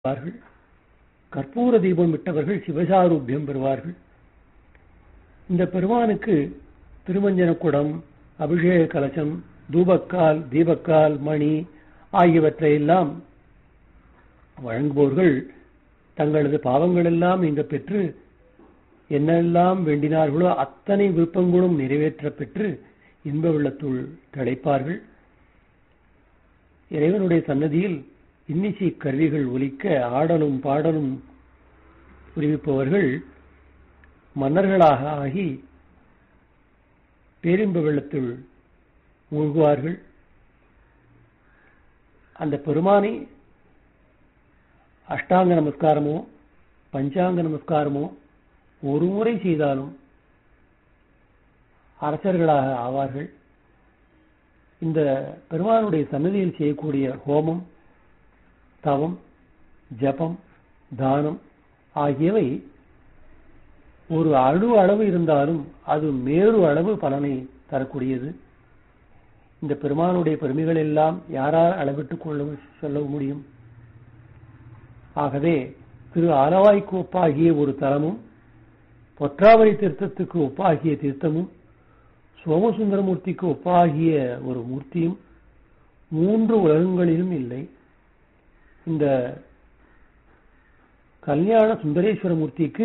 பெறுவார்கள் கற்பூர தீபம் விட்டவர்கள் சிவசாரூபியம் பெறுவார்கள் இந்த பெருமானுக்கு திருமஞ்சன குடம் அபிஷேக கலசம் தூபக்கால் தீபக்கால் மணி ஆகியவற்றை எல்லாம் வழங்குபவர்கள் தங்களது பாவங்கள் எல்லாம் இங்க பெற்று என்னெல்லாம் வேண்டினார்களோ அத்தனை விருப்பங்களும் நிறைவேற்ற பெற்று இன்ப வெள்ளத்துள் திளைப்பார்கள் இறைவனுடைய சன்னதியில் இன்னிசை கருவிகள் ஒலிக்க ஆடலும் பாடலும் புரிவிப்பவர்கள் மன்னர்களாக ஆகி பேரின்ப வெள்ளத்துள் மூழ்குவார்கள் அந்த பெருமானை அஷ்டாங்க நமஸ்காரமோ பஞ்சாங்க நமஸ்காரமோ ஒரு முறை செய்தாலும் அரசர்களாக ஆவார்கள் இந்த பெருமானுடைய சன்னதியில் செய்யக்கூடிய ஹோமம் தவம் ஜபம் தானம் ஆகியவை ஒரு அணு அளவு இருந்தாலும் அது மேறு அளவு பலனை தரக்கூடியது இந்த பெருமானுடைய பெருமைகள் எல்லாம் யாரால் அளவிட்டுக் கொள்ள சொல்ல முடியும் ஆகவே திரு ஆலவாய்க்கு ஒப்பாகிய ஒரு தலமும் பொற்றாவரி தீர்த்தத்துக்கு ஒப்பாகிய தீர்த்தமும் சோமசுந்தரமூர்த்திக்கு ஒப்பாகிய ஒரு மூர்த்தியும் மூன்று உலகங்களிலும் இல்லை இந்த கல்யாண சுந்தரேஸ்வர மூர்த்திக்கு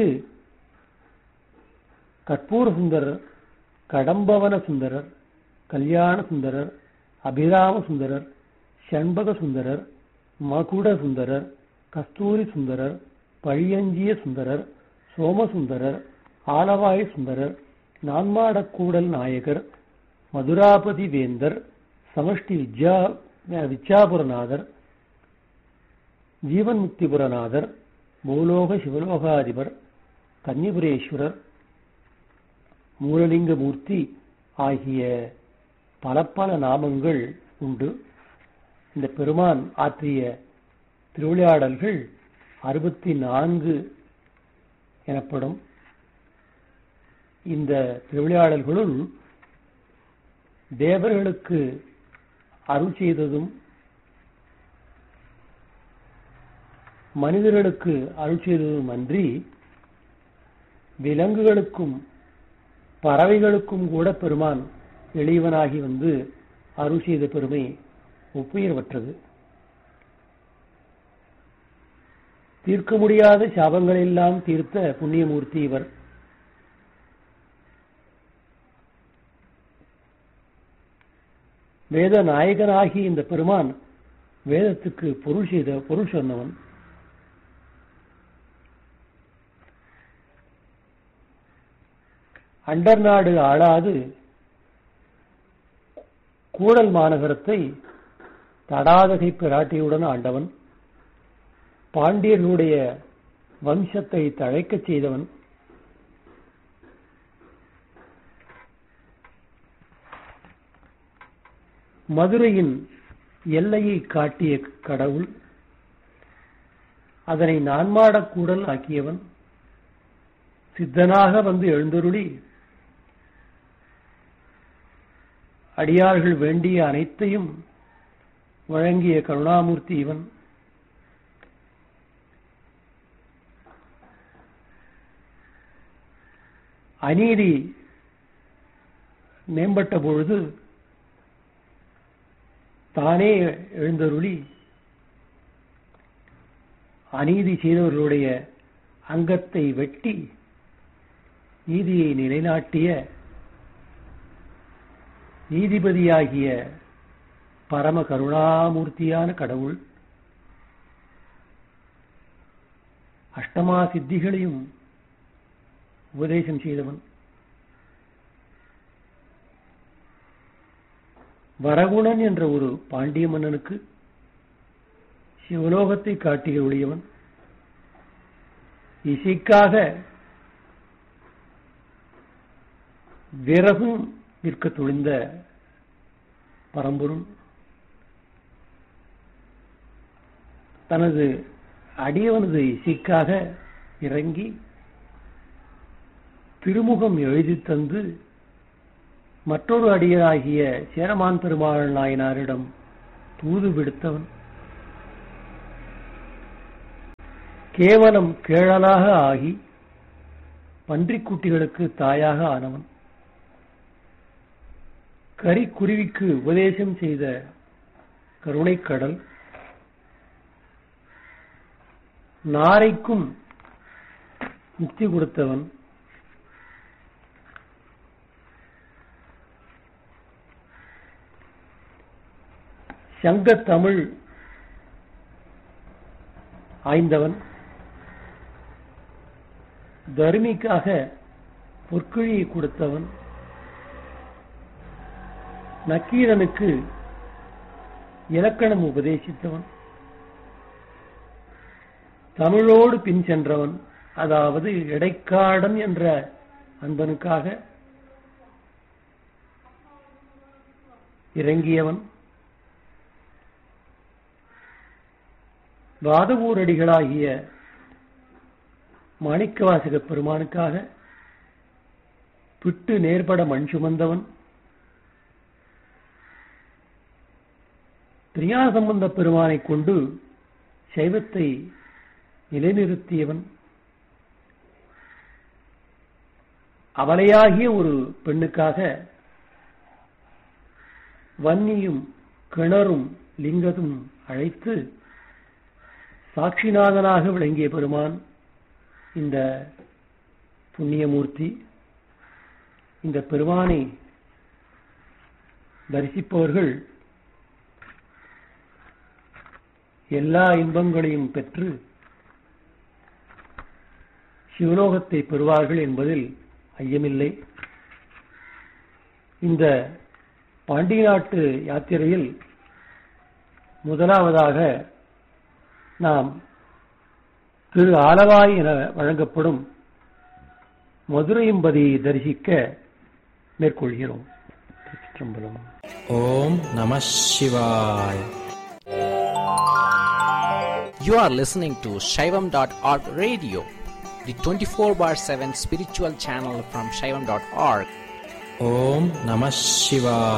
கற்பூர சுந்தரர் கடம்பவன சுந்தரர் கல்யாண சுந்தரர் அபிராம சுந்தரர் ஷண்பக சுந்தரர் மகுட சுந்தரர் கஸ்தூரி சுந்தரர் பழியஞ்சிய சுந்தரர் சோமசுந்தரர் ஆலவாய் சுந்தரர் நான்மாடக்கூடல் நாயகர் மதுராபதி வேந்தர் சமஷ்டி வித்யா வித்யாபுரநாதர் ஜீவன் முக்திபுரநாதர் பூலோக சிவலோகாதிபர் கன்னிபுரேஸ்வரர் மூலலிங்க மூர்த்தி ஆகிய பல பல நாமங்கள் உண்டு இந்த பெருமான் ஆற்றிய திருவிளையாடல்கள் அறுபத்தி நான்கு எனப்படும் இந்த திருவிளையாடல்களுள் தேவர்களுக்கு அருள் செய்ததும் மனிதர்களுக்கு அருள் செய்ததும் அன்றி விலங்குகளுக்கும் பறவைகளுக்கும் கூட பெருமான் எளியவனாகி வந்து அருள் செய்த பெருமை ஒப்புயர்வற்றது தீர்க்க முடியாத சாபங்களெல்லாம் தீர்த்த புண்ணியமூர்த்தி இவர் வேத நாயகனாகி இந்த பெருமான் வேதத்துக்கு பொருள் செய்த பொருள் சொன்னவன் அண்டர் நாடு ஆளாது கூடல் மாநகரத்தை தடாதகை பிராட்டியுடன் ஆண்டவன் பாண்டியர்களுடைய வம்சத்தை தழைக்கச் செய்தவன் மதுரையின் எல்லையை காட்டிய கடவுள் அதனை நான்மாடக் கூடல் ஆக்கியவன் சித்தனாக வந்து எழுந்தருளி அடியார்கள் வேண்டிய அனைத்தையும் வழங்கிய கருணாமூர்த்தி இவன் அநீதி மேம்பட்ட பொழுது தானே எழுந்தருளி அநீதி செய்தவர்களுடைய அங்கத்தை வெட்டி நீதியை நிலைநாட்டிய நீதிபதியாகிய பரம கருணாமூர்த்தியான கடவுள் அஷ்டமா சித்திகளையும் உபதேசம் செய்தவன் வரகுணன் என்ற ஒரு பாண்டிய மன்னனுக்கு சிவலோகத்தை காட்டிய ஒளியவன் இசைக்காக விறகும் விற்க துணிந்த பரம்பொருள் தனது அடியவனது இசைக்காக இறங்கி திருமுகம் எழுதி தந்து மற்றொரு அடியராகிய சேரமான் பெருமாள் நாயனாரிடம் தூது விடுத்தவன் கேவலம் கேழலாக ஆகி பன்றிக்குட்டிகளுக்கு தாயாக ஆனவன் கரிக்குருவிக்கு உபதேசம் செய்த கருணைக்கடல் நாரைக்கும் முக்தி கொடுத்தவன் சங்கத் தமிழ் ஆய்ந்தவன் தர்மிக்காக பொற்கிழியை கொடுத்தவன் நக்கீரனுக்கு இலக்கணம் உபதேசித்தவன் தமிழோடு பின் சென்றவன் அதாவது இடைக்காடன் என்ற அன்பனுக்காக இறங்கியவன் வாதவூரடிகளாகிய மாணிக்கவாசக பெருமானுக்காக பிட்டு நேர்பட மண் சுமந்தவன் பிரியாசம்பந்த பெருமானை கொண்டு சைவத்தை நிலைநிறுத்தியவன் அவளையாகிய ஒரு பெண்ணுக்காக வன்னியும் கிணறும் லிங்கதும் அழைத்து சாட்சிநாதனாக விளங்கிய பெருமான் இந்த புண்ணியமூர்த்தி இந்த பெருமானை தரிசிப்பவர்கள் எல்லா இன்பங்களையும் பெற்று சிவலோகத்தை பெறுவார்கள் என்பதில் ஐயமில்லை இந்த பாண்டிய நாட்டு யாத்திரையில் முதலாவதாக நாம் திரு ஆலவாய் என வழங்கப்படும் மதுரையம்பதியை தரிசிக்க மேற்கொள்கிறோம் திருச்சிற்றம்பலம் ஓம் நம சிவாய் You are listening to Shaivam.org radio, the 24 bar 7 spiritual channel from Shaivam.org. ஓம் நம சிவாய்